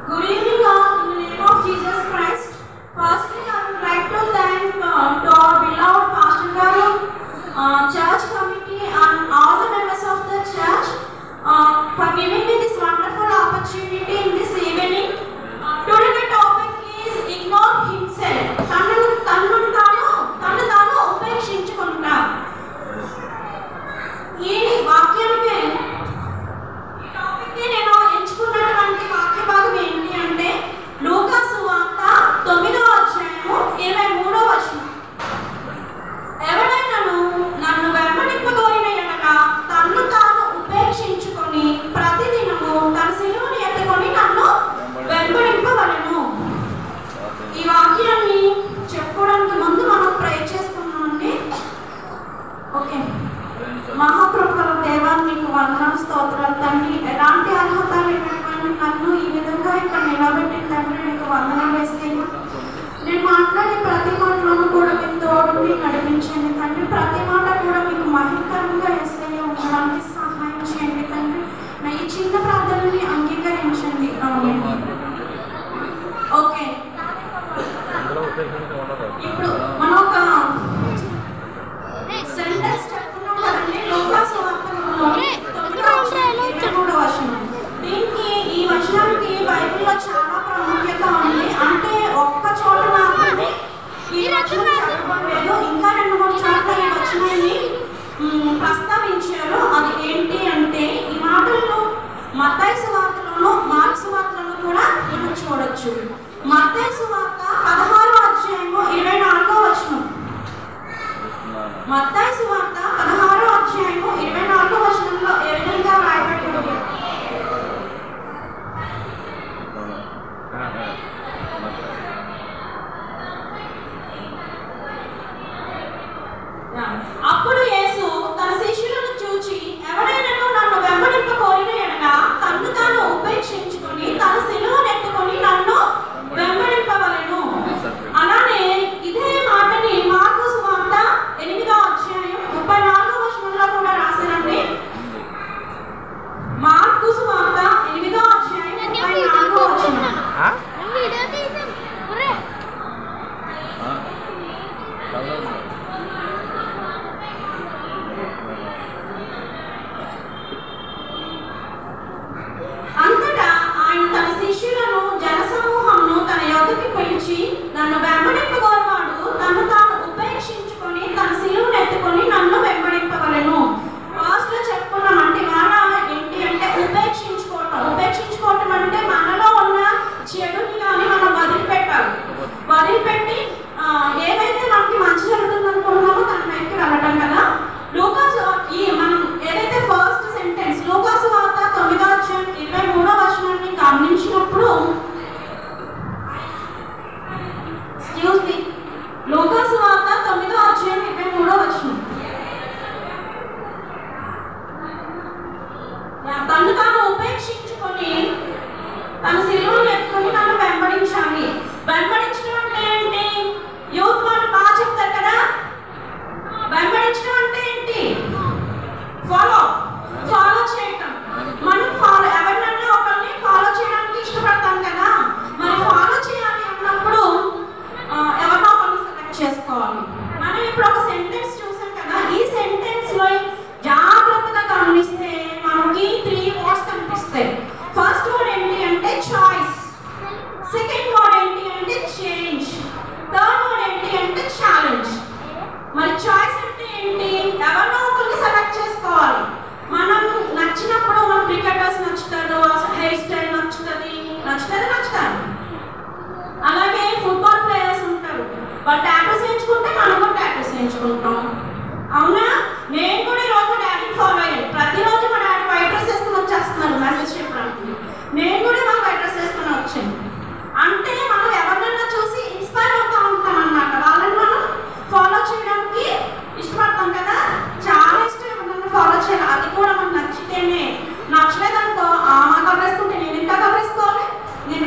Good evening, all. In the name of Jesus Christ. Firstly, I would like to thank uh, to our beloved Pastor Garu, uh, church committee, and all the members of the church uh, for giving me this wonderful opportunity in this evening. Uh, today, the topic is ignore himself. తను తను తాను తను తాను ఉపేక్షించుకుంటా ఈ వాక్యానికి ఈ టాపిక్ని నేను ఎంచుకున్నటువంటి వాక్య భాగం ఏంటి అంటే లూకాసు వార్త తొమ్మిదో అధ్యాయము ఇరవై మూడో వచనం ఎవడైనాను నన్ను వెంబడింపగోరిన ఎడల తన్ను తాను ఉపేక్షించుకొని ప్రతిదినము తన శిలువను ఎత్తుకొని నన్ను వెంబడింపవలెను ఈ వాక్యాన్ని చెప్పుకోవడానికి ముందు మనం ప్రే చేసుకున్నామండి ఓకే మహాప్రభుల దేవా మీకు వందనాలు స్తోత్రాలు తండ్రి ఎలాంటి అర్హత లేనటువంటి నన్ను ఈ విధంగా ఇక్కడ నిలబెట్టిన తండ్రి నీకు వందనాలు వేసేది నేను మాట్లాడే ప్రతి మాటలోనూ కూడా మీకు తోడుని నడిపించండి తండ్రి ప్రతి మాట కూడా మీకు మహికరంగా వేసే ఉండడానికి సహాయం చేయండి తండ్రి నా ఈ చిన్న ప్రార్థనని అంగీకరించండి ఆమేన్. ఓకే ఇప్పుడు మనం ఒక సెంటెన్స్ చెప్పుకున్నాం కదండి లోకాసు వార్తలోని తొమ్మిదో అధ్యాయం ఇరవై మూడో వచనం. దీనికి ఈ వచనానికి బైబిల్లో చాలా ప్రాముఖ్యత ఉంది అంటే ఒక్క చోట మాత్రమే ఈ వచనం చెప్పబడలేదు ఇంకా రెండు మూడు చోట్ల ఈ వచనాన్ని మ్, ప్రస్తావించారు అది ఏంటి అంటే ఈ మాటలను మత్తయి సువార్తలోను మార్క్స్ సువార్తలను కూడా మనం చూడొచ్చు మత్తయి సువార్త పదహారో అధ్యాయము ఇరవై నాలుగో వచనం మత్తాయి సువార్త పదహారో అధ్యాయము ఇరవై నాలుగో వచనంలో ఏ విధంగా రాయబడి ఉంది అప్పుడు యేసు తన శిష్యులను చూచి ఎవరైనాను నన్ను వెంబడింప కోరిన ఎడల తన్ను తాను ఉపేక్షించుకొని తన శిలువను ఎత్తుకొని నన్ను వెంబడింపవలెను అలానే ఇదే మాటని మార్కు సువార్త ఎనిమిదో అధ్యాయం ముప్పై నాలుగో వచనంలో కూడా రాశారండి మార్కు సువార్త ఎనిమిదో అధ్యాయం ముప్పై నాలుగో వచనం వీడియో తీసాం ఒరే అంతటా ఆయన తన శిష్యులను జనసమూహంను తన యొద్దకి పిలిచి నన్ను వెంబడింపగోరువాడు తను తాను ఉపేక్షించుకొని తన శిలువను ఎత్తుకొని నన్ను వెంబడింపవలెను ఫస్ట్ లో చెప్పుకున్నామంటే వాడాల ఏంటి అంటే ఉపేక్షించుకోవటం ఉపేక్షించుకోవటం అంటే మనలో ఉన్న చెడుని కానీ మనం వదిలిపెట్టాలి వదిలిపెట్టి ఆ, ఏదైతే మనకి మంచి జరుగుతుంది అనుకుంటున్నామో తన వైపుకి వెళ్ళటం కదా లూకాసు ఈ మనం ఏదైతే ఫస్ట్ సెంటెన్స్ లూకాసు వార్త తొమ్మిదో అధ్యాయం ఇరవై మూడో వచనాన్ని గమనించినప్పుడు ఎక్స్క్యూజ్ మీ లూకాసు వార్త తొమ్మిదో అధ్యాయం ఇరవై మూడో వచనం తను తాను ఉపేక్షించుకొని తన శిలువను ఎత్తుకొని నన్ను వెంబడించాలి వెంబడించడం అంటే ఏంటి యూత్ వాళ్ళు బాగా చెప్తారు కదా వెంబడించడం అంటే ఏంటి ఫాలో ఫాలో చేయటం మనం ఫాలో ఎవరినన్నా ఒకరిని ఫాలో చేయడానికి ఇష్టపడతాం కదా మరి ఫాలో చేయాలి అన్నప్పుడు ఆ, ఎవరినో ఒకరిని సెలెక్ట్ చేసుకోవాలి మనం ఇప్పుడు ఒక సెంటెన్స్ చూసాం కదా ఈ సెంటెన్స్ లో జాగ్రత్తగా గమనిస్తే మనకి త్రీ వర్డ్స్ కనిపిస్తాయి ఫస్ట్ వర్డ్ ఏంటి అంటే చాయిస్ సెకండ్ వర్డ్ ఏంటి అంటే చేంజ్ థర్డ్ వర్డ్ ఏంటి అంటే ఛాలెంజ్ మరి చాయిస్ అంటే ఏంటి ఎవరినో ఒకరిని సెలెక్ట్ చేసుకోవాలి మనం నచ్చినప్పుడు మన క్రికెటర్స్ నచ్చుతారు హెయిర్ స్టైల్ నచ్చుతుంది నచ్చుతుంది నచ్చుతారు అలాగే ఫుట్బాల్ ప్లేయర్స్ ఉంటారు వాళ్ళు టాటూస్ వేయించుకుంటే మనం కూడా టాటూస్ వేయించుకుంటాం అవునా నేను కూడా ఈ రోజు డాడీని ఫాలో అయ్యాను ప్రతిరోజు మా డాడీ వైట్ డ్రెస్ వేసుకుని వచ్చేస్తున్నారు మెసేజ్ చెప్పడానికి నేను కూడా మా వైట్ డ్రెస్ వేసుకుని వచ్చాను అంటే మనం ఎవరినైనా చూసి ఇన్స్పైర్ అవుతా ఉంటాం అన్నమాట వాళ్ళని మనం ఫాలో చేయడానికి ఇష్టపడతాం కదా చాలా ఇష్టం ఎవరినైనా ఫాలో చేయాలి అది కూడా మనకు నచ్చితేనే నచ్చలేదనుకో ఆ మా కవర్ వేసుకుంటే నేను ఇంకా కవర్ వేసుకోవాలి నేను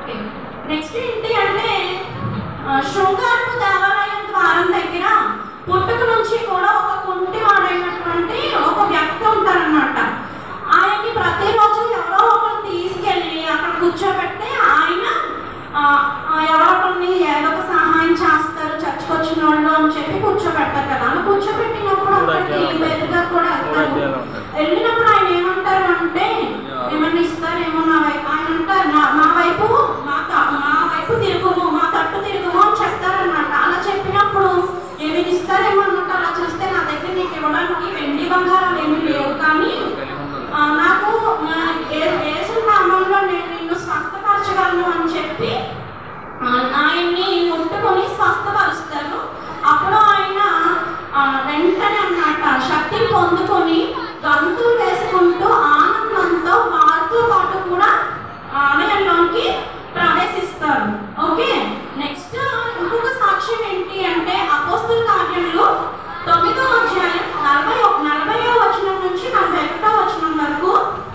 ఓకే నెక్స్ట్ ఏంటి అంటే ఆ, శృంగారపు దేవాలయం ద్వారం దగ్గర పుట్టుక నుంచి కూడా ఒక కుంటి వాడైనటువంటి ఒక వ్యక్తి ఉంటారన్నమాట ఆయన్ని ప్రతిరోజు ఎవరో ఒకరు తీసుకెళ్ళి అక్కడ కూర్చోబెట్టి ఆయన ఆ, ఆ, ఎవరో ఒకరిని ఏదో ఒక సహాయం చేస్తారు చర్చకు వచ్చిన వాళ్ళు అని చెప్పి కూర్చోబెడతారు కదా అలా కూర్చోబెట్టినప్పుడు అక్కడికి ఎదురుగా కూడా వెళ్తారు వెళ్ళినప్పుడు ఆయన ఏమంటారు అంటే ఏమన్నా ఇస్తారేమో నా వైపు ఆయన అంటారు "నా- మా వైపు మా త- మా వైపు తిరుగుము మా తట్టు తిరుగుము అని చెప్తారనమాట అలా చెప్పినప్పుడు ఏమి ఇస్తారేమో అన్నట్టు అలా చూస్తే నా దగ్గర నీకు ఇవ్వడానికి వెండి బంగారాలు ఏమీ లేవు కానీ ఆ, నాకు ఆ, ఏ- యేసు నామంలో నేను నిన్ను స్వస్థపరచగలను అని చెప్పి ఆ, ఆయన్ని ముట్టుకొని స్వస్థపరుస్తారు అప్పుడు ఆయన ఆ, వెంటనే అన్నమాట శక్తిని పొందుకొని గంతులు వేసుకుంటూ ఆనందంతో వారితో పాటు కూడా ఆలయంలోకి ప్రవేశిస్తారు ఓకే నెక్స్ట్ ఇంకొక సాక్ష్యం ఏంటి అంటే అపోస్తుల కార్యములు తొమ్మిదో అధ్యాయం నలభై నలభైవ వచనం నుంచి నలభై ఒకటో వచనం వరకు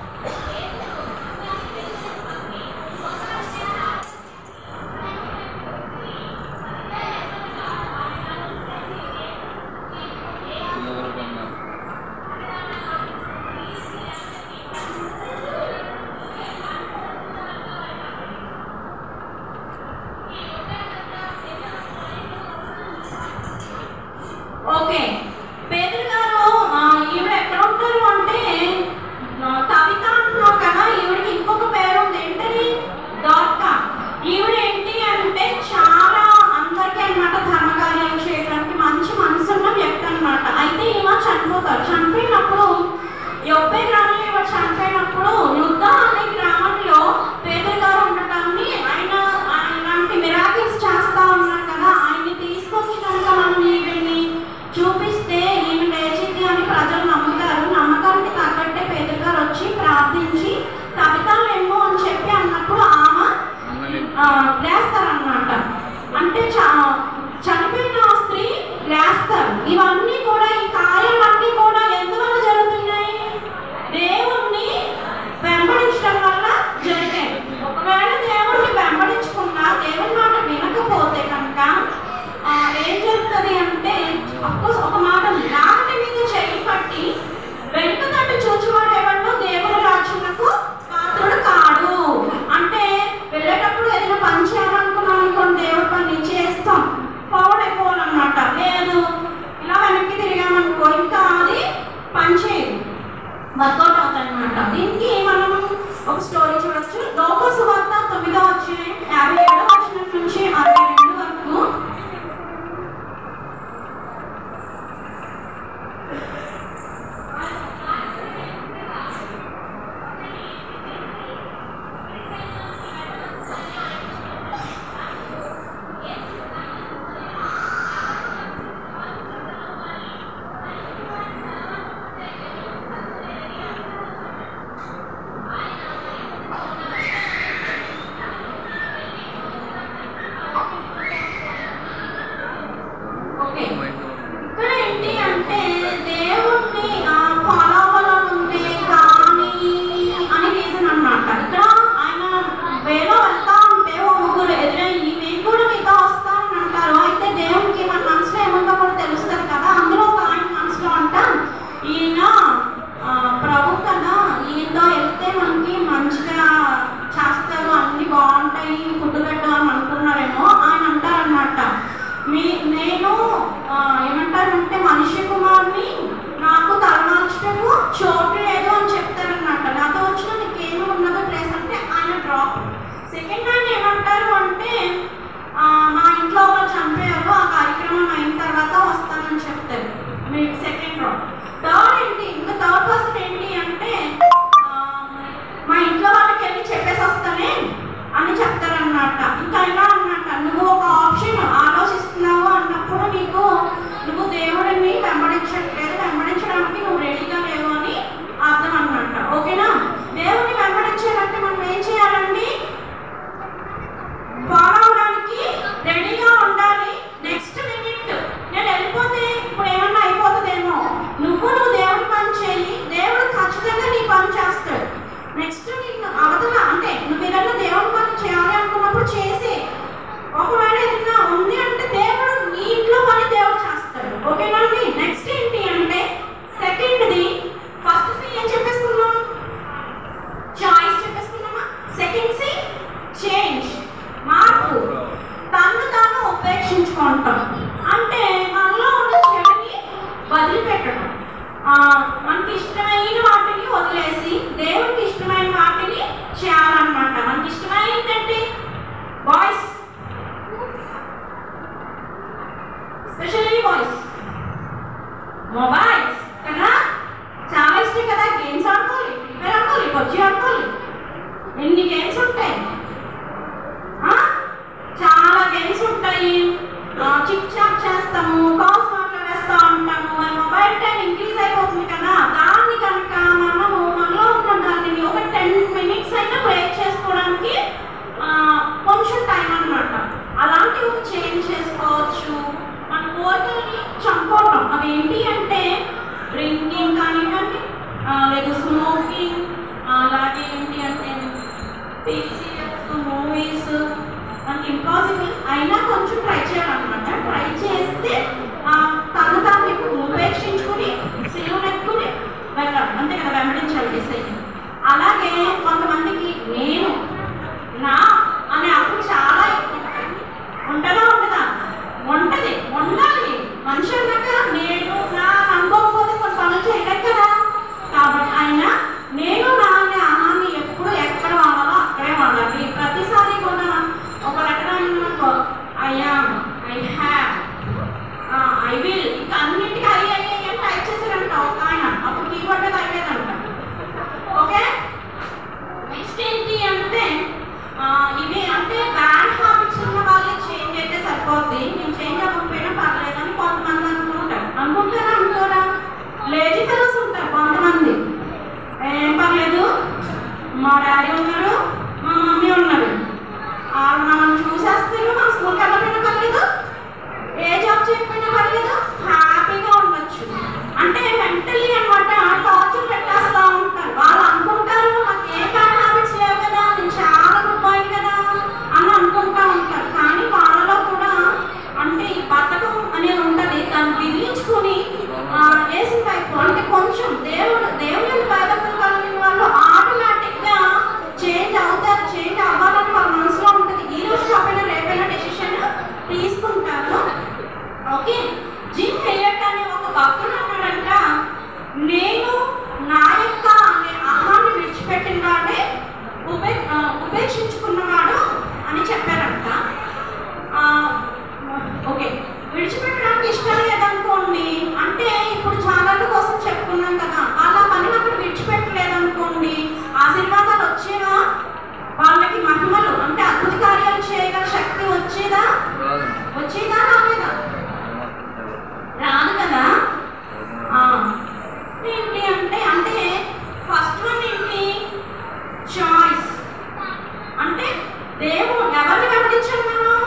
ఓకే పేదలు గారు ఆ, ఈవిడ ఎక్కడ ఉంటారు అంటే ఆ, కవిత అంటున్నావు కదా ఈవిడకి ఇంకొక పేరు ఉంది ఏంటది డాక్కా ఈవిడ ఏంటి అంటే చాలా అందరికీ అన్నమాట ధర్మకార్యాలు చేయడానికి మంచి మనసున్న వ్యక్తి అన్నమాట అయితే ఈమె చనిపోతారు చనిపోయినప్పుడు యొప్పే గ్రామంలో ఈవిడ చనిపోయినప్పుడు యుద్ధ అనే గ్రామంలో పేదలు గారు ఉండటాన్ని ఆయన ఇలాంటి మిరాకిల్స్ చేస్తా ఉన్నారు కదా ఆయన్ని తీసుకొచ్చినాక మనం ఈవిడ్ని చూపిస్తే ఈమె లేచింది అని ప్రజలు నమ్ముతారు నమ్మకానికి తగ్గట్టే పేదలు గారు వచ్చి ప్రార్థించి కవితలు ఏమో అని చెప్పి అన్నప్పుడు ఆమె ఆ, లేస్తారన్నమాట అంటే చ- చనిపోయిన ఆ స్త్రీ లేస్తారు ఇవన్నీ కూడా ఈ కార్యాలన్నీ కూడా ఎందువల్ల జరుగుతున్నాయి దేవుణ్ణి వెంబడించడం వల్ల జరిగాయి ఒకవేళ దేవుణ్ణి వెంబడించకుండా దేవుని మాట వినకపోతే కనుక ఆ, ఏం జరుగుతుంది అంటే అఫ్కోర్స్ ఒక మాట నాటి మీద చేయి పట్టి వెనుక తట్టు చూచువాడు ఎవడో దేవుని రాజ్యములకు పాత్రుడు కాడు అంటే వెళ్ళేటప్పుడు ఏదైనా పని చేయాలనుకున్నాం అనుకోండి దేవుడి పని చేస్తాం ఫార్వర్డ్ అయిపోవాలన్నమాట లేదు ఇలా వెనక్కి తిరిగామనుకో ఇంకా అది పని చేయదు వర్కౌట్ అవుతాయి అనమాట దీనికి మనం ఒక స్టోరీ చూడొచ్చు లోక సువార్త తొమ్మిదో వచ్చి యాభై ఏడో వచ్చిన నుంచి అరవై రెండు వరకు ఓకే ఇక్కడ ఏంటి అంటే దేవుణ్ణి ఫాలో అవ్వాలనుంటే కానీ అని రీజన్ అన్నమాట ఇక్కడ ఆయన వేలో వెళ్తా ఉంటే ఓ ముగ్గురు ఎదురయ్యి మేము కూడా మీతో వస్తామని అంటారు అయితే దేవునికి మన మనసులో ఏముందో కూడా తెలుస్తుంది కదా అందులో ఒక ఆయన మనసులో అంట ఈయన ఆ, ప్రభు కదా ఈయనతో వెళ్తే మనకి మంచిగా చేస్తారు అన్ని బాగుంటాయి ఫుడ్ పెట్టు అని అనుకున్నారేమో ఆయన అంటారనమాట మీ నేను ఆ, ఏమంటారంటే మనిషి కుమార్ని నాకు తలమార్చటము చోటు లేదు అని చెప్తారనమాట నాతో వచ్చిన నీకేమి ఉన్నదో ప్లేస్ అంటే ఆయన డ్రాప్ సెకండ్ ఆయన ఏమంటారు అంటే ఆ, మా ఇంట్లో ఒకరు చనిపోయారు ఆ కార్యక్రమం అయిన తర్వాత వస్తానని చెప్తారు మీకు సెకండ్ డ్రాప్ థర్డ్ ఏంటి ఇంకా థర్డ్ పర్సన్ ఏంటి అంటే ఆ, మా ఇంట్లో వాళ్ళకి వెళ్ళి చెప్పేసి వస్తానే అని చెప్తారన్నమాట ఇంకా ఇలా అన్నమాట నువ్వు ఒక ఆప్షన్ ఆలోచిస్తున్నావు అన్నప్పుడు నీకు నువ్వు దేవుడిని వెంబడించట్లేదు వెంబడించడానికి నువ్వు రెడీగా లేవు అని అర్థం అన్నమాట ఓకేనా దేవుడిని వెంబడించాలంటే మనం ఏం చేయాలండి ఫాలో అవడానికి రెడీగా ఉండాలి నెక్స్ట్ మినిట్ నేను వెళ్ళిపోతే ఇప్పుడు ఏమన్నా అయిపోతుందేమో నువ్వు నువ్వు దేవుడి అయినా కొంచెం ట్రై చేయాలన్నమాట ట్రై చేస్తే ఆ, తను తాను ఉపేక్షించుకుని సిలువనెక్కుని వెళ్ళాలి అంతే కదా వెంబడించాలి ఎస్ఐ అలాగే కొంతమందికి నేను నా అనే అప్పుడు చాలా ఎక్కువ ఉంటుంది. ఉంటదా ఉండదా ఉంటది ఉండాలి మనిషి అన్నాక నేను నా అనుకోకపోతే కొన్ని పనులు చేయలేం కదా కాబట్టి ఆయన నేను నా అనే ఆహాన్ని ఎప్పుడు ఎక్కడ వాడాలో అక్కడే వాడాలి ప్రతిసారి కూడా ఒక రకమైన అయ్యా ఐ హ్యావ్ ఐ విల్ ఇంకా అన్నింటికి ఐ ఐ ఐ అని టైప్ చేశారంట ఒక ఆయన అప్పుడు కీబోర్డ్ మీద అయ్యేదంట ఓకే నెక్స్ట్ ఏంటి అంటే ఆ, ఇవి అంటే బ్యాడ్ హ్యాబిట్స్ ఉన్న వాళ్ళే చేంజ్ అయితే సరిపోద్ది నేను చేంజ్ అవ్వకపోయినా పర్లేదని కొంతమంది అనుకుంటారు అనుకుంటారా అనుకోరా లేజీ ఫెలోస్ ఉంటారు కొంతమంది ఏం పర్లేదు మా డాడీ ఉన్నారు మా మమ్మీ ఉన్నారు వాళ్ళు మనం చూసేస్తారు మన స్కూల్కి వెళ్ళకపోయినా పర్లేదు ఏ జాబ్ చేయకపోయినా పర్లేదు హ్యాపీగా ఉండొచ్చు అంటే మెంటల్లీ అనమాట టార్చర్ పెట్టేస్తూ ఉంటారు వాళ్ళు అనుకుంటారు నాకు ఏ బ్యాడ్ హ్యాబిట్స్ లేవు కదా నేను చాలా గుడ్ బాయ్ కదా అని అనుకుంటా ఉంటారు కానీ వాళ్ళలో కూడా అంటే ఈ బతకం అనేది ఉంటుంది దాన్ని విధించుకొని వేసిన టైప్ అంటే కొంచెం దేవుడు దేవుని భయభక్తులు కలిగిన వాళ్ళు ఆటోమేటిక్గా చేంజ్ అవుతారు చేంజ్ అవ్వాలని వాళ్ళ మనసులో ఉంటుంది ఈ రోజు కాకపోయినా రేపైనా డెసిషన్ తీసుకుంటారు ఓకే జిమ్ హెయట్ అనే ఒక భక్తుడు అన్నాడంట నేను నా యొక్క అనే అహాన్ని విడిచిపెట్టిన వాడే ఉపే ఆ, ఉపేక్షించుకున్నవాడు అని చెప్పారంట ఆ, ఓకే విడిచిపెట్టడానికి ఇష్టం లేదనుకోండి అంటే ఇప్పుడు ఛానళ్ళ కోసం చెప్పుకున్నాం కదా వాళ్ళ పని అక్కడ విడిచిపెట్టలేదనుకోండి ఆశీర్వాదాలు వచ్చేవా వాళ్ళకి మహిమలు అంటే అద్భుత కార్యాలు చేయగల శక్తి వచ్చేదా వచ్చేదా రాలేదా రాదు కదా ఆ, ఏంటి అంటే అంటే ఫస్ట్ వన్ ఏంటి చాయిస్ అంటే దేవుడు ఎవరిని వెంబడించాలి మనం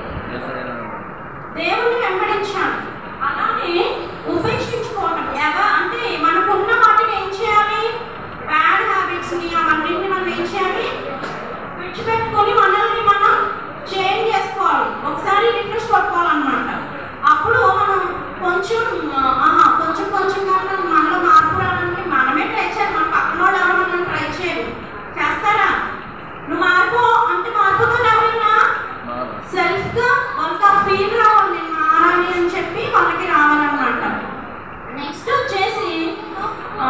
దేవుణ్ణి వెంబడించాలి అలానే ఉపేక్షించుకోవడం ఎవ అంటే మనకున్న వాటిని ఏం చేయాలి బ్యాడ్ హ్యాబిట్స్ని అవన్నింటిని మనం ఏం చేయాలి విడిచిపెట్టుకొని మనల్ని మనం చేంజ్ చేసుకోవాలి ఒకసారి రిఫ్రెష్ కొట్టుకోవాలన్నమాట అప్పుడు మనం కొంచెం ఆహా, కొంచెం కొంచెంగా మనం మనలో మార్పు రావడానికి మనమే ట్రై చేయాలి మన పక్కన వాళ్ళు ఎవరు మనం ట్రై చేయాలి చేస్తారా నువ్వు మార్పు అంటే మార్పుతో ఎవరైనా సెల్ఫ్ గా వాళ్ళకి ఆ ఫీల్ రావాలి నేను మారాలి అని చెప్పి వాళ్ళకి రావాలన్నమాట నెక్స్ట్ వచ్చేసి ఆ,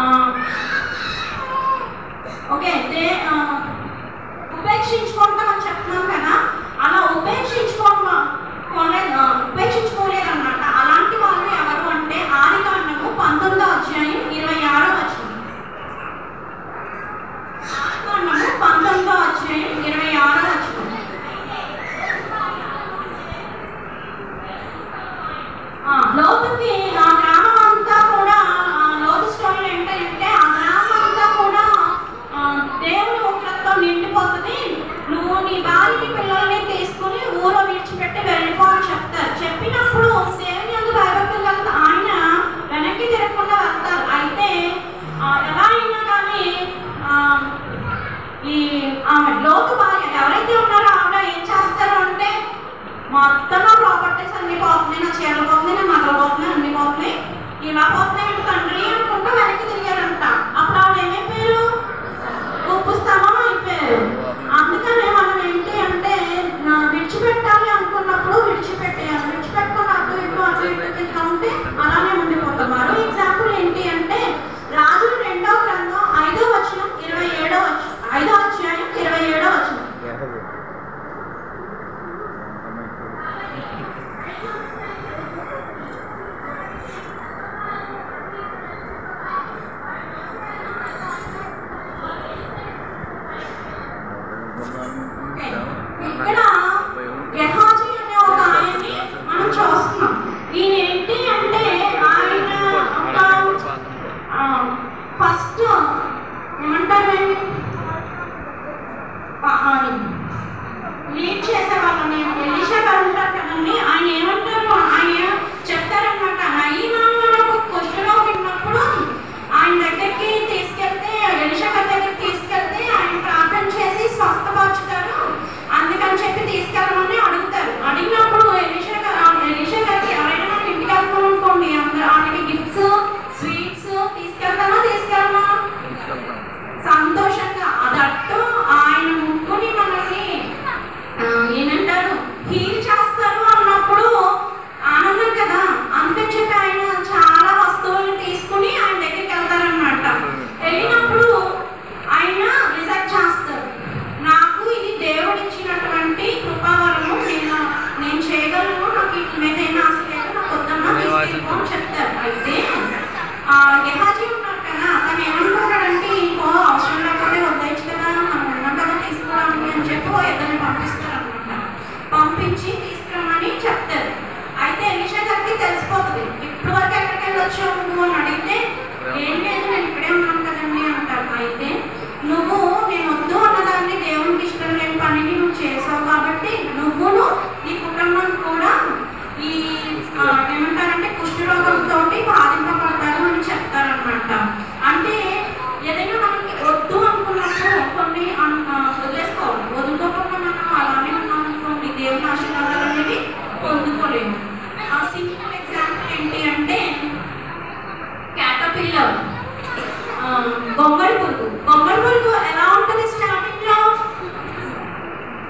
ఓకే దే ఆ, ఉపేక్షించుకుంటామని చెప్తున్నాం కదా అలా ఉపేక్షించుకోమా కొనలేదు ఆ, ఉపేక్షించుకోలేదన్నమాట అలాంటి వాళ్ళు ఎవరు అంటే ఆది కాండము పంతొమ్మిదో అధ్యాయం ఇరవై ఆరో వచ్చింది ఆది కాండము పంతొమ్మిదో అధ్యాయం ఇరవై ఆరో వచ్చింది ఆ, లోతుకి ఆ గ్రామం అంతా కూడా ఆ, లోతు స్టోరీ ఏంటంటే ఆ గ్రామం అంతా కూడా ఆ, దేవుని ఉగ్రతతో నిండిపోతుంది నువ్వు నీ భార్యని పిల్లల్ని తీసుకుని ఊరో విడిచిపెట్టి వెళ్ళిపో అని చెప్తారు చెప్పినప్పుడు దేవుని అందు భయభక్తులు కలిగిన ఆయన వెనక్కి తిరగకుండా వెళ్తారు అయితే ఆ, ఎలా అయినా కానీ ఆ, ఈ ఆమె లోతు భార్య ఎవరైతే ఉన్నారో ఆవిడ ఏం చేస్తారు అంటే మొత్తం నా ప్రాపర్టీస్ అన్ని పోతున్నాయి నా చీరలు పోతున్నాయి నా నగలు పోతున్నాయి అన్ని పోతున్నాయి ఇలా పోతున్నాయి అంటే తండ్రి అనుకుంటూ వెనక్కి తిరిగారంట అప్పుడు ఆవిడ ఏమైపోయారు ఉప్పు స్తంభం అయిపోయారు అందుకనే మనం ఏంటి అంటే నా విడిచిపెట్టాలి అనుకున్నప్పుడు విడిచిపెట్టేయాలి విడిచిపెట్టుకుని అటు ఇటు అటు ఇటు తింటా ఉంటే అలానే ఉండిపోతాం మరో ఎగ్జాంపుల్ ఏంటి అంటే రాజుల రెండో గ్రంథం ఐదో వచనం ఇరవై ఏడో వచనం ఐదో అధ్యాయం ఇరవై ఏడో వచనం ఇక్కడ గెహాజీ అనే ఒక ఆయన్ని మనం చూస్తున్నాం ఈయన ఏంటి అంటే ఆయన ఫస్ట్ ఏమంటారు ప- ఆ,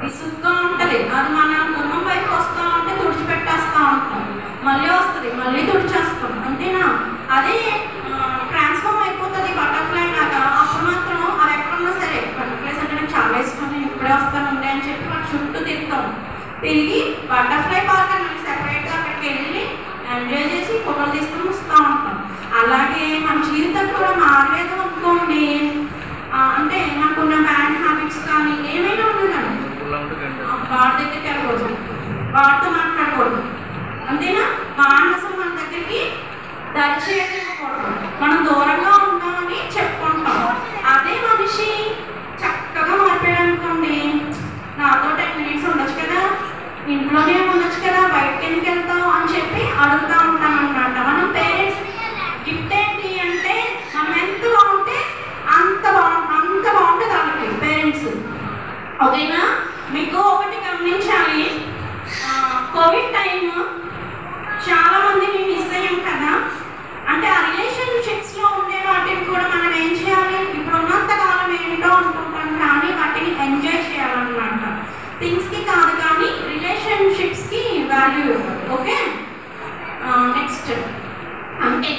విసుగ్గా ఉంటది అది మన గుమ్మం వైపు వస్తా ఉంటే తుడిచిపెట్టేస్తా ఉంటాం మళ్ళీ వస్తుంది మళ్ళీ తుడిచేస్తాం అంతేనా అదే ట్రాన్స్ఫార్మ్ అయిపోతుంది బటర్ఫ్లై లాగా అప్పుడు మాత్రం అది ఎక్కడున్నా సరే బటర్ఫ్లైస్ అంటే నాకు చాలా ఇష్టం నేను ఇప్పుడే వస్తాను ఉండే అని చెప్పి మన చుట్టూ తిరుగుతాం తిరిగి బటర్ఫ్లై పార్క్ అని సెపరేట్గా అక్కడికి వెళ్ళి ఎంజాయ్ చేసి ఫోటోలు తీసుకొని వస్తూ ఉంటాం అలాగే మన జీవితం కూడా మారలేదు అనుకోండి ఆ, అంటే నాకున్న బ్యాడ్ హ్యాబిట్స్ కానీ ఏమైనా ఉన్నాయి వాడి దగ్గరికి వెళ్ళకూడదు వాడితో మాట్లాడకూడదు అంతేనా వాడిని అసలు మన దగ్గరికి దయచేయకూడదు మనం దూరంగా ఉన్నామని చెప్పుకుంటాం అదే మనిషి చక్కగా మాట్లాడాడు అనుకోండి నాతో టెన్ మినిట్స్ ఉండొచ్చు కదా ఇంట్లోనే ఉండొచ్చు కదా బయటకి ఎందుకు వెళ్తాం అని చెప్పి అడుగుతా ఉంటాం అనమాట మనం పేరెంట్స్ గిఫ్ట్ ఏంటి అంటే మనం ఎంత బాగుంటే అంత బాగు అంత బాగుంటుంది వాళ్ళకి పేరెంట్స్ ఓకేనా మీకు ఒకటి గమనించాలి ఆ, కోవిడ్ టైం చాలా మందిని మిస్ అయ్యాం కదా అంటే ఆ రిలేషన్షిప్స్ లో ఉండే వాటిని కూడా మనం ఏం చేయాలి ఇప్పుడు ఉన్నంత కాలం ఏంటో అనుకుంటాం కానీ వాటిని ఎంజాయ్ చేయాలన్నమాట థింగ్స్ కి కాదు కానీ రిలేషన్షిప్స్ కి వాల్యూ ఇవ్వాలి ఓకే నెక్స్ట్ అంటే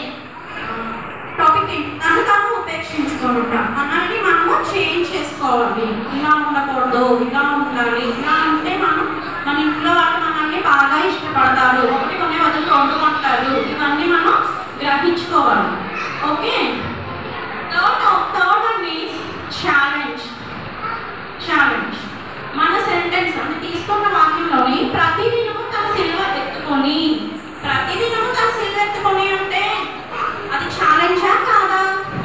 టాపిక్ ఏంటి తను తాను ఉపేక్షించుకోవటం మనల్ని మనము చేంజ్ చేసుకోవాలి ఇలా ఉండకూడదు ఇలా ఉండాలి ఇలా ఉంటే మనం మన ఇంట్లో వాళ్ళు మనల్ని బాగా ఇష్టపడతారు ఒకటి కొనే వదిలి రెండు కొంటారు ఇవన్నీ మనం గ్రహించుకోవాలి okay third third one is challenge challenge మన సెంటెన్స్ అంటే తీసుకున్న వాక్యంలోని ప్రతిదినము తన సిల్వ ఎత్తుకొని ప్రతిదినము తన సిల్వ ఎత్తుకొని అంటే అది ఛాలెంజా కాదా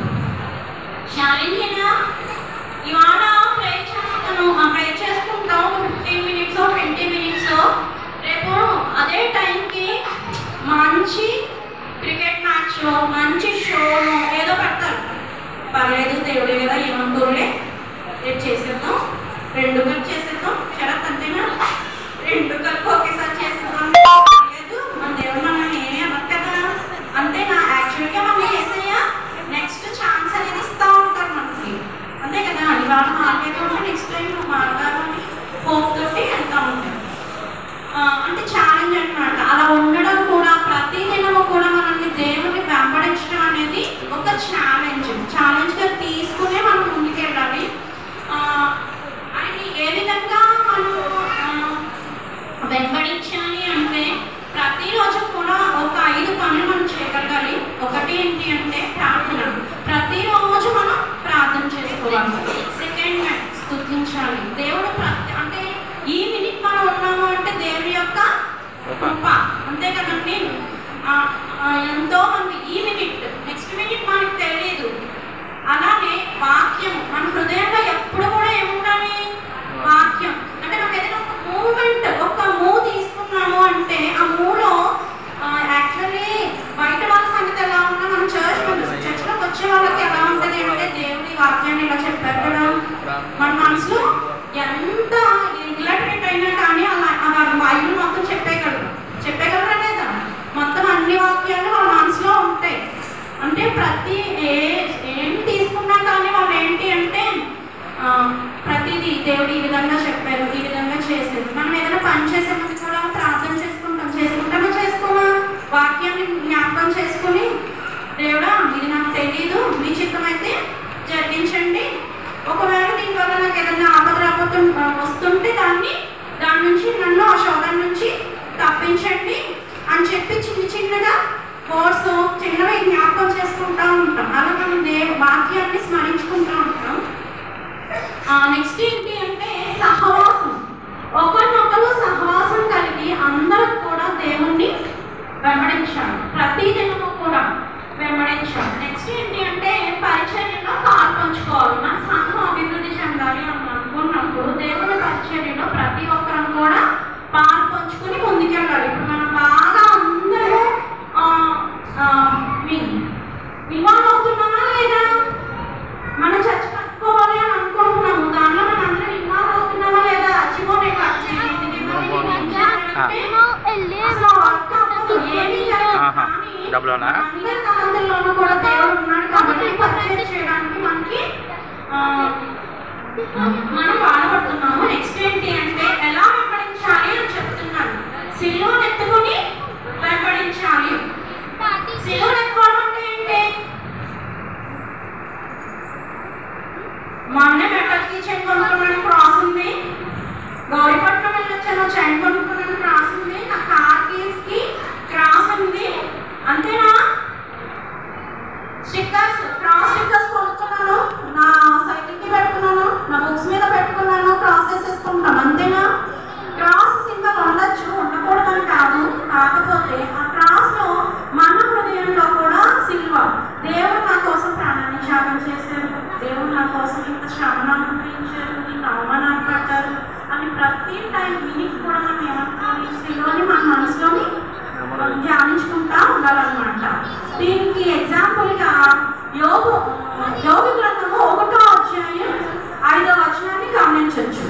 ఛాలెంజేనా ఇవాళ ప్రే చేస్తాను ఆ ప్రే చేసుకుంటాం ఫిఫ్టీన్ మినిట్స్ ట్వంటీ మినిట్స్ రేపు అదే టైంకి మంచి క్రికెట్ మ్యాచ్ మంచి షో ఏదో పెడతారు పర్లేదు దేవుడే కదా ఏమనుకోలే రేపు చేసేద్దాం రెండు కలిపి చేసేద్దాం షరత్ అంతేనా రెండు కలిపి ఒకేసారి చేసేద్దాం లేదు మన దేవుడు మనల్ని ఏమీ అవ్వదు కదా అంతే నా యాక్చువల్గా మనం ఏసయ్య నెక్స్ట్ ఛాన్స్ అనేది ఇస్తూ ఉంటారు మనకి అంతే కదా ఇవాళ మాట్లాడుకుంటే నెక్స్ట్ టైం నువ్వు మాట్లాడాలని హోప్ తోటి వెళ్తూ ఉంటాం ఆ, అంటే ఛాలెంజ్ అన్నమాట అలా ఉండడం కూడా ప్రతి దినము కూడా మనల్ని దేవుని వెంబడించడం అనేది ఒక ఛాలెంజ్ ఛాలెంజ్ గా తీసుకునే మనం ముందుకెళ్ళాలి ఆ, ఆయన ఏ విధంగా మనం ఆ, వెంబడించాలి అంటే ప్రతిరోజు కూడా ఒక ఐదు పనులు మనం చేయగలగాలి ఒకటి ఏంటి అంటే ప్రార్థన ప్రతిరోజు మనం ప్రార్థన చేసుకోవాలి సెకండ్ స్తుతించాలి దేవుడు ప్రతి అంటే ఈ మినిట్ మనం ఉన్నాము అంటే దేవుని యొక్క కృప అంతే కదండి ఆ, ఆ, ఎంతో మంది ఈ మినిట్ నెక్స్ట్ మినిట్ మనకు తెలియదు అలానే వాక్యం మన హృదయంలో ఎప్పుడు కూడా ఏముండాలి వాక్యం అంటే మనం ఏదైనా ఒక మూమెంట్ ఒక మూవ్ తీసుకున్నాము అంటే ఆ మూలో యాక్చువల్లీ బయట వాళ్ళ సంగతి ఎలా ఉన్నా మనం చర్చ్ చర్చ్లోకి వచ్చే వాళ్ళకి ఎలా ఉంటుంది అంటే దేవుడి వాక్యాన్ని ఇలా చెప్పారు కదా మన మనసులో ఎంత ఇల్లటరేట్ అయినా కానీ అలా అలా బైబిల్ మొత్తం చెప్పేయగలరు చెప్పేయగలరా లేదా మొత్తం అన్ని వాక్యాలు వాళ్ళ మనసులో ఉంటాయి అంటే ప్రతి ఏ ఏం తీసుకున్నా కానీ వాళ్ళు ఏంటి అంటే ఆ, ప్రతిదీ దేవుడు ఈ విధంగా చెప్పారు ఈ విధంగా చేశారు మనం ఏదైనా పని చేసే ముందు కూడా ప్రార్థన చేసుకుంటాం చేసుకుంటామా చేసుకోమా వాక్యాన్ని జ్ఞాపకం చేసుకుని దేవుడా ఇది నాకు తెలియదు మీ చిత్తమైతే జరిగించండి ఒకవేళ దీనివల్ల నాకు ఏదైనా ఆపద రాబోతు వస్తుంటే దాన్ని దాని నుంచి నన్ను ఆ శోధన నుంచి తప్పించండి అని చెప్పి చిన్న చిన్నగా కోర్సు చిన్నవి జ్ఞాపకం చేసుకుంటా ఉంటాం అలా మనం దేవ వాక్యాన్ని స్మరించుకుంటూ ఉంటాం నెక్స్ట్ ఏంటి అంటే సహవాసం ఒకరినొకరు సహవాసం కలిగి అందరూ కూడా దేవుణ్ణి వెంబడించాలి ప్రతి దినము కూడా వెంబడించాలి నెక్స్ట్ ఏంటి అంటే పరిచర్యలో పాలు పంచుకోవాలి మన సంఘం అభివృద్ధి చెందాలి అని అనుకున్నప్పుడు దేవుని పరిచర్యలో ప్రతి ఒక్కరం కూడా పాలు పంచుకుని ముందుకెళ్ళాలి ఇప్పుడు మనం బాగా అందరూ ఇన్వాల్వ్ అవుతున్నామా లేదా మన చర్చ కట్టుకోవాలి అని అనుకుంటున్నాము దానిలో మనం అందరం ఇన్వాల్వ్ అవుతున్నామా లేదా అచ్చిపోనే మేము వెళ్ళి అసలు ఆ వర్క్ అవ్వదు. ఏమీ జరగదు. ఆహా. కానీ డబ్బులోనా? అందరి తలంతుల్లోనూ కూడా దేవుడు ఉన్నాడు కాబట్టి పరిచయం చేయడానికి మనకి ఆ, మనం బాధపడుతున్నాము నెక్స్ట్ ఏంటి అంటే కొనుక్కున్నాను చైన్ కొనుక్కున్నాను క్రాస్ ఉంది నా కార్ కీస్ కి క్రాస్ ఉంది అంతేనా స్టిక్కర్స్ క్రాస్ స్టిక్కర్స్ కొనుక్కున్నాను నా సైకిల్ కి పెట్టుకున్నాను నా బుక్స్ మీద పెట్టుకున్నాను క్రాస్ వేసేసుకుంటాం అంతేనా క్రాస్ సింబల్ ఉండొచ్చు ఉండకూడదని కాదు కాకపోతే ఆ క్రాస్ లో మన హృదయంలో కూడా సిల్వ దేవుడు నా కోసం ప్రాణాన్ని త్యాగం చేశారు దేవుడు నా కోసం ఇంత శ్రమను అనుభవించారు ఇంత అవమానాలు పడ్డారు అని ప్రతి టైం విని కూడా మనం ఏమనుకోవాలి సిల్వని మన మనసులోని ధ్యానించుకుంటా ఉండాలన్నమాట దీనికి ఎగ్జాంపుల్ గా యోగు యోగి గ్రంథము ఒకటో అధ్యాయం ఐదో వచనాన్ని గమనించవచ్చు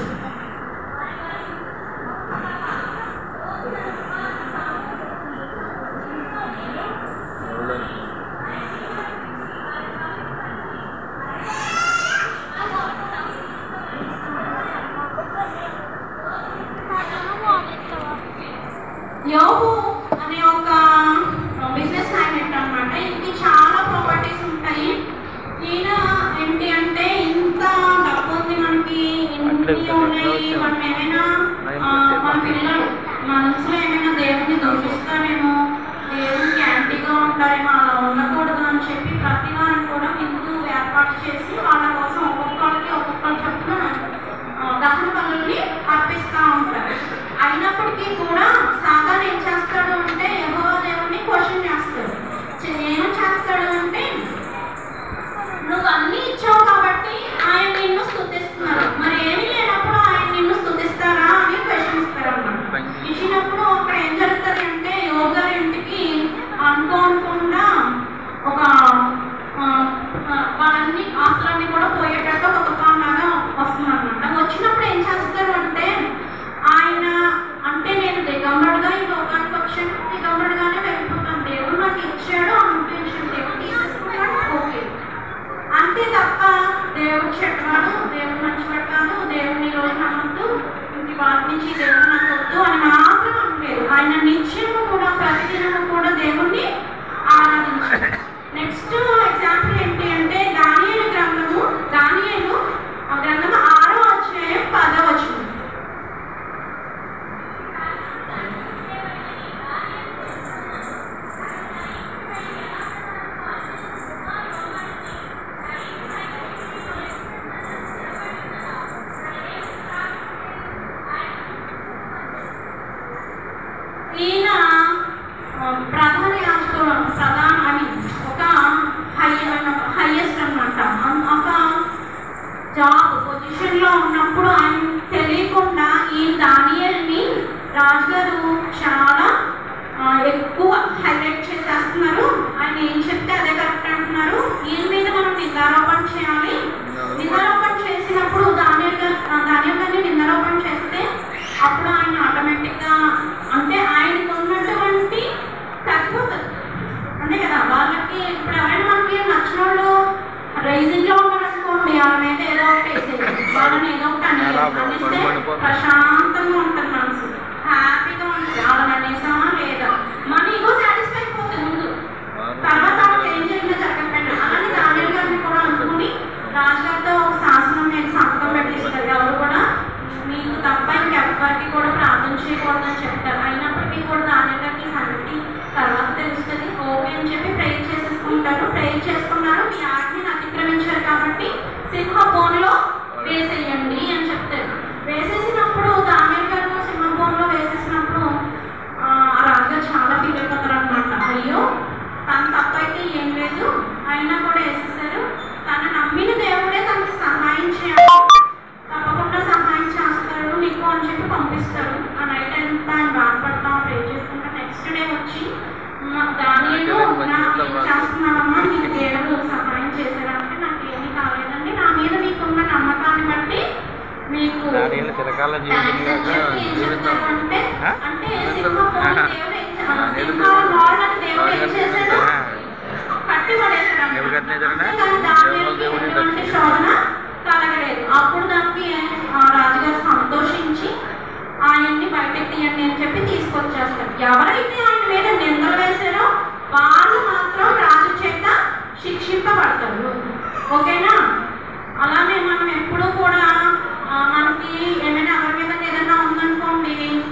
యోగు అనే ఒక బిజినెస్ మ్యాగ్నెట్ అనమాట ఈయనకి చాలా ప్రాపర్టీస్ ఉంటాయి ఈయన ఏంటి అంటే ఇంత డబ్బు ఉంది మనకి ఇన్ని ఉన్నాయి మనం ఏమైనా ఆ, మన పిల్లలు మనసులో ఏమైనా దేవుని దూషిస్తామేమో దేవునికి యాంటీగా ఉంటారేమో అలా ఉండకూడదు అని చెప్పి ప్రతి వారం కూడా హిందూ ఏర్పాటు చేసి వాళ్ళ కోసం ఒక్కొక్కరికి ఒక్కొక్కరు చొప్పున ఆ, దహన బలుల్ని అర్పిస్తూ ఉంటారు అయినప్పటికీ కూడా సాతాన్ ఏం చేస్తాడు అంటే యెహోవా దేవుణ్ణి క్వశ్చన్ చేస్తాడు చే- ఏమని చేస్తాడు అంటే నువ్వు అన్ని ఇచ్చావు కాబట్టి ఆయన నిన్ను స్తుతిస్తున్నాడు మరి ఏమీ లేనప్పుడు ఆయన నిన్ను స్తుతిస్తారా అని క్వశ్చన్ ఇస్తారు అన్నమాట ఇచ్చినప్పుడు అక్కడ ఏం జరుగుతుంది అంటే యోగా ఇంటికి అనుకోకుండా ఒక ఆ, ఆ, వాళ్ళన్ని ఆస్తులన్నీ కూడా పోయేటట్టు ఒక తుఫాన్ లాగా వస్తుంది అనమాట వచ్చినప్పుడు ఏం చేస్తారు అంటే ఆయన అంటే నేను దిగంబడుగా ఈ లోకానికి వచ్చాను దిగంబడుగానే వెళ్ళిపోతాను దేవుడు నాకు ఇచ్చాడు అనుభవించాడు దేవుడు తీసేసుకున్నాడు ఓకే అంతే తప్ప దేవుడు చెడ్డవాడు దేవుడు మంచివాడు కాదు దేవుని ఈ రోజు నమ్మద్దు ఇంక వాటి నుంచి దేవుడు నాకు వద్దు అని మాత్రం అనలేదు ఆయన నిత్యము కూడా ప్రతిదినము కూడా దేవుణ్ణి ఆరాధించాడు నెక్స్ట్ ఎగ్జాంపుల్ ఏంటి అంటే దానియేలు గ్రంథము దానియేలు ఆ గ్రంథము ఆరో అధ్యాయం పదో వచనం ఈయన ఆ, ప్రధాన యాజకుడు ప్రధాన అని ఒక హై హైయెస్ట్ అనమాట ఒక జాబ్ పొజిషన్లో ఉన్నప్పుడు ఆయన తెలియకుండా ఈ దానియల్ని రాజుగారు చాలా ఆ, ఎక్కువ హైలైట్ చేసేస్తున్నారు ఆయన ఏం చెప్తే అదే కరెక్ట్ అంటున్నారు ఈయన మీద మనం నిందారోపణ చేయాలి నిందారోపణ చేసినప్పుడు దానియల్ గారు దానియల్ గారిని నిందారోపణ చేస్తే అప్పుడు ఆయన ఆటోమేటిక్గా అంటే ఆయనకు ఉన్నటువంటి తగ్గిపోతుంది అంతే కదా వాళ్ళకి ఇప్పుడు ఎవరైనా మనకి నచ్చిన వాళ్ళు రైజింగ్ లో ఉన్నారనుకోండి వాళ్ళ మీద ఏదో ఒకటి వేసేది వాళ్ళని ఏదో ఒకటి అనేది అనేస్తే ప్రశాంతంగా ఉంటుంది మనసు హ్యాపీగా ఉంటుంది వాళ్ళని అనేసామా లేదా మన ఈగో సాటిస్ఫై అయిపోతుంది ముందు తర్వాత వాళ్ళకి ఏం జరిగిందో జరగకపోయినా అలానే దానియల్ గారిని కూడా అనుకుని రాజుగారితో ఒక శాసనం మీద సంతకం పెట్టిస్తారు ఎవరు కూడా మీకు తప్ప ఇంకెవ్వరికి కూడా ప్రార్థన చేయకూడదని చెప్తారు అయినప్పటికీ కూడా దానియల్ గారికి సంగతి తర్వాత తెలుస్తుంది ఓకే అని చెప్పి ప్రేయర్ చేసేసుకుంటారు ప్రేయర్ చేసుకున్నారు మీ ఆజ్ఞని అతిక్రమించారు కాబట్టి సింహ బోన్లో వేసేయండి అని చెప్తారు వేసేసినప్పుడు దానియల్ గారు సింహ బోన్లో వేసేసినప్పుడు ఆ ఆ రాజుగారు చాలా ఫీల్ అయిపోతారు అనమాట అయ్యో తన తప్పైతే ఏం లేదు అయినా కూడా వేసేసారు తను నమ్మిన దేవుడే తనకి సహాయం చేయాలి తప్పకుండా సహాయం చేస్తాడు నీకు అని చెప్పి పంపిస్తాడు ఆ నైట్ అంతా ఆయన బాధపడతాం ప్రే చేసుకుంటా నెక్స్ట్ డే వచ్చి దానిలో నా ఏం చేస్తున్నావమ్మా నీకు దేవుడు సహాయం చేశాడంటే నాకు ఏమీ కాలేదండి నా మీద మీకున్న నమ్మకాన్ని బట్టి మీకు దానిలో చిరకాల థాంక్స్ అని చెప్పి ఏం చెప్తారు అంటే ఆ? అంటే సింహం దేవుడు ఏం చే- ఆ, సింహాల వాళ్ళని దేవుడు ఏం చేశాడు కట్టి పడేశాడు అన్నమాట. నెబుకద్నెజరునా? అంతేగాని దానియేలుకి దేవుడు ఎటువంటి దేవుడిని శోధన కలగలేదు అప్పుడు దానికి ఆ రాజుగారు సంతోషించి ఆయన్ని బయటకు తీయండి అని చెప్పి తీసుకొచ్చేస్తారు ఎవరైతే ఆయన మీద నిందలు వేశారో వాళ్ళు మాత్రం రాజు చేత శిక్షింపబడతారు ఓకేనా అలానే మనం ఎప్పుడూ కూడా ఆ, మనకి ఏమైనా ఎవరి మీద ఏదైనా ఉందనుకోండి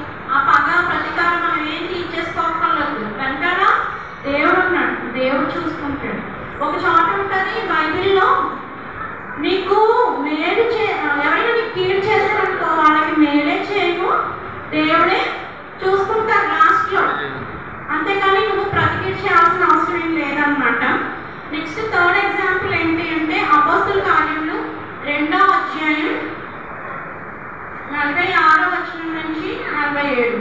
దేవుడే చూసుకుంటారు లాస్ట్లో అంతేకాని నువ్వు ప్రతిక్రియ చేయాల్సిన అవసరం ఏం లేదన్నమాట నెక్స్ట్ థర్డ్ ఎగ్జాంపుల్ ఏంటి అంటే అపోస్తుల కార్యములు రెండో అధ్యాయం నలభై ఆరో వచనం నుంచి నలభై ఏడు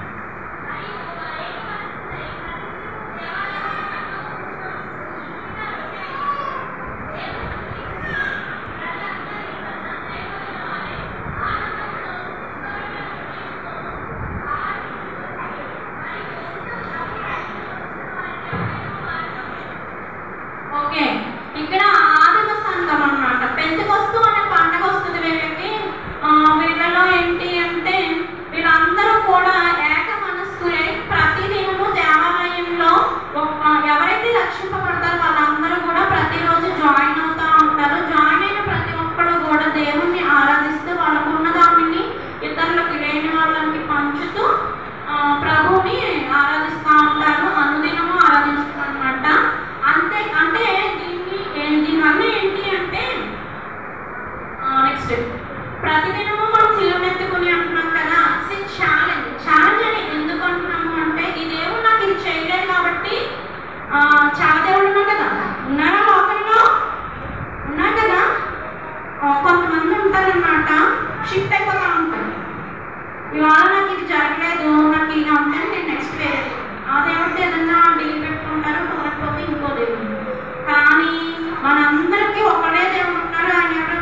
ఓకే ఇక్కడ ఆదిమ సంఘం అన్నమాట పెంతకొస్తూ అనే పండగ వస్తుంది వీళ్ళకి ఆ, వీళ్ళలో ఏంటి అంటే వీళ్ళందరూ కూడా ఏక మనస్కులే ప్రతిదినము దేవాలయంలో ఒక- ఎవరైతే రక్షింపబడతారో వాళ్ళందరూ కూడా ప్రతిరోజు జాయిన్ అవుతూ ఉంటారు జాయిన్ అయిన ప్రతి ఒక్కరు కూడా దేవుణ్ణి ఆరాధిస్తూ వాళ్ళకు ఉన్న దానిని ఇతరులకు లేని వాళ్ళకి పంచుతూ ఆ, ప్రభువుని ఆరాధిస్తూ ఉంటారు అనుదినము ఆరాధిస్తారు అనమాట అంతే అంటే దీన్ని ఏ- దీనివల్ల ఏంటి అంటే నెక్స్ట్ ప్రతిదినము మనం సిలువనెత్తుకుని అంటున్నాం కదా ఛాలెంజ్ ఛాలెంజ్ అని ఎందుకు అంటున్నాము అంటే ఈ దేవుడు నాకు ఇది చేయలేదు కాబట్టి ఆ, చాలా దేవుడు ఉన్నారు కదా ఉన్నారా లోకంలో ఉన్నారు కదా ఆ, కొంతమంది ఉంటారన్నమాట షిఫ్ట్ అయిపోతూ ఉంటారు ఇవాళ నాకు ఇది జరగలేదు నాకు ఇది ఉంటే నేను నెక్స్ట్ వేరే ఆ దేవుడితో ఏదన్నా డీల్ పెట్టుకుంటారు కుదరకపోతే ఇంకో దేవుడు కానీ మనందరికీ ఒకడే దేవుడు ఉన్నాడు ఆయన ఎవరు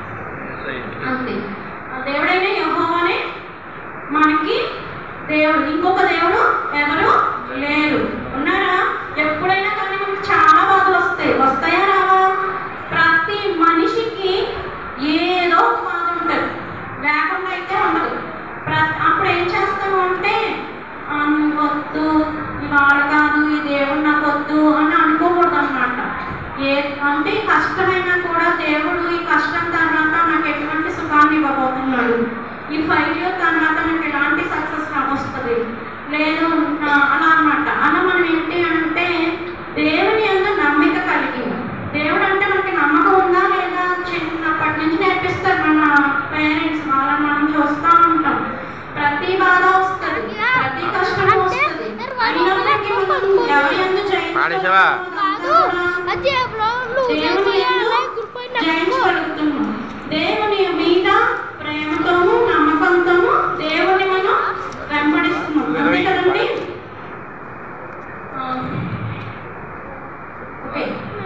అంతే ఆ దేవుడైన యెహోవానే మనకి దేవుడు ఇంకొక దేవుడు ఎవరు లేరు ఉన్నారా ఎప్పుడైనా కానీ మనకి చాలా బాధలు వస్తాయి వస్తాయా రావా ప్రతి మనిషికి ఏదో ఒక బాధ ఉంటుంది లేకుండా అయితే ఉండదు ప్ర- అప్పుడు ఏం చేస్తాము అంటే "ఆ, నువ్వు వద్దు ఇవాళ కాదు ఈ దేవుడు నాకు వద్దు అని అనుకోకూడదు అనమాట ఏ అంటే కష్టమైనా కూడా దేవుడు ఈ కష్టం తర్వాత నాకు ఎటువంటి సుఖాన్ని ఇవ్వబోతున్నాడు ఈ ఫెయిల్యూర్ తర్వాత నాకు ఎలాంటి సక్సెస్ వస్తుంది లేదు ఆ, అలా అన్నమాట అలా మనం ఏంటి అంటే దేవుని అందు నమ్మిక కలిగి దేవుడు అంటే మనకి నమ్మకం ఉందా లేదా చిన్నప్పటి నుంచి నేర్పిస్తారు మన పేరెంట్స్ వాళ్ళని మనం చూస్తూ ఉంటాం ప్రతి బాధ వస్తుంది ప్రతి కష్టం వస్తుంది అయినప్పటికీ మనం ఎవరి యందు పాడేశావా? కాదు అది ఎవరో దేవుని యందు జయించగలుగుతున్నాం దేవుని మీద ప్రేమతోను నమ్మకంతోను దేవుని మనం వెంబడిస్తున్నాం అంతే కదండి ఆ, ఓకే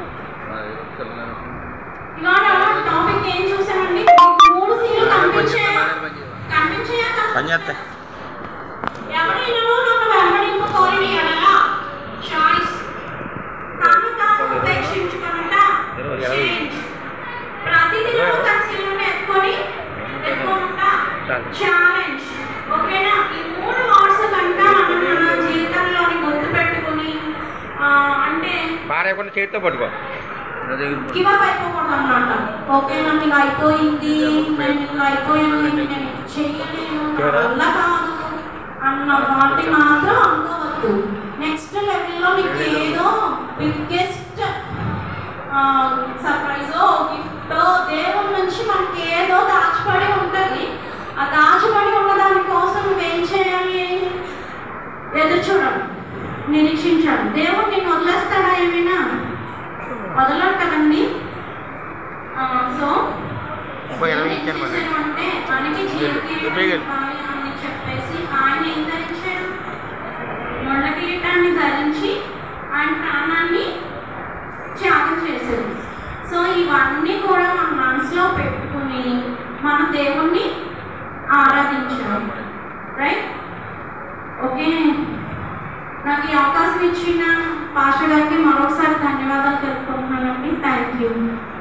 ఇవాళ టాపిక్ ఏం చూసామండి మూడు సీలు కనిపించాయా కనిపించాయా పని చేస్తాయి ఎవరైనా నన్ను వెంబడింపు కోరిన ఎడల చాయిస్ తాను తాను ఉపేక్షించుకొనుట చేంజ్ ప్రతిదినము తన శిలువను ఎత్తుకొని ఎత్తుకొనుట ఛాలెంజ్ ఓకేనా ఈ మూడు వర్డ్స్ కనుక మనం మన జీవితంలోని గుర్తు పెట్టుకుని అంటే పారేయకుండా చేతితో పట్టుకో గివ్ అప్ అయిపోకూడదు అన్నమాట ఓకే నాకు ఇలా అయిపోయింది నేను ఇలా అయిపోయాను ఇంక నేను ఇది చేయలేను నా వల్ల కాదు అన్న వాటి మాత్రం అనుకోవద్దు నెక్స్ట్ లెవెల్లో నీకు ఏదో బిగ్గెస్ట్ సర్ప్రైజో గిఫ్టో దేవుడి నుంచి మనకి ఏదో దాచిపడి ఉంటుంది ఆ దాచిపడి ఉన్న దానికోసం నువ్వేం చేయాలి ఎదురు చూడాలి నిరీక్షించాలి దేవుడు నిన్ను వదిలేస్తాడా ఏమైనా వదలరు కదండి ఆ, సో ముప్పై ఇరవై ఇచ్చాను మరి. అంటే మనకి జీవితం ముప్పై వేలు. అని చెప్పేసి ఆయన ఏం ధరించాడు ముళ్ళ కిరీటాన్ని ధరించి ఆయన ప్రాణాన్ని త్యాగం చేశాడు సో ఇవన్నీ కూడా మన మనసులో పెట్టుకుని మన దేవుణ్ణి ఆరాధించాలి రైట్ ఓకే నాకు ఈ అవకాశం ఇచ్చిన పాష గారికి మరొకసారి ధన్యవాదాలు తెలుపుకుంటున్నానండి థ్యాంక్ యూ